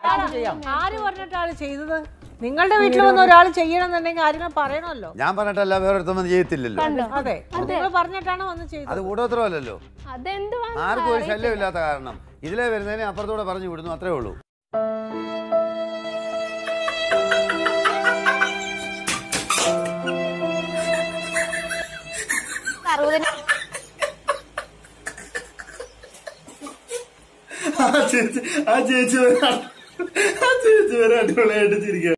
ചെയ്യാം ആര് പറഞ്ഞിട്ടാണ് ചെയ്തത് നിങ്ങളുടെ വീട്ടിൽ വന്ന് ഒരാൾ ചെയ്യണമെന്നുണ്ടെങ്കിൽ ആരെങ്കിലും പറയണമല്ലോ ഞാൻ പറഞ്ഞിട്ടല്ല വേറെ ഒരുത്തൊന്നും ചെയ്യത്തില്ലല്ലോ അതെ നിങ്ങൾ പറഞ്ഞിട്ടാണ് വന്ന് ചെയ്തത് അത് കൂടോത്രമല്ലല്ലോ അതെന്തുവാ ആർക്കും ഒരു ശല്യമില്ലാത്ത കാരണം ഇതിലെ വരുന്നതിനെ അപ്പുറത്തൂടെ പറഞ്ഞു വിടുന്നു അത്രേ ഉള്ളൂ അറുപതിന് ആ ചേച്ചി ആ ചേച്ചി വരെ ആ ചേച്ചി വരെ അടിപൊളിയായിട്ട് ചിരിക്കുക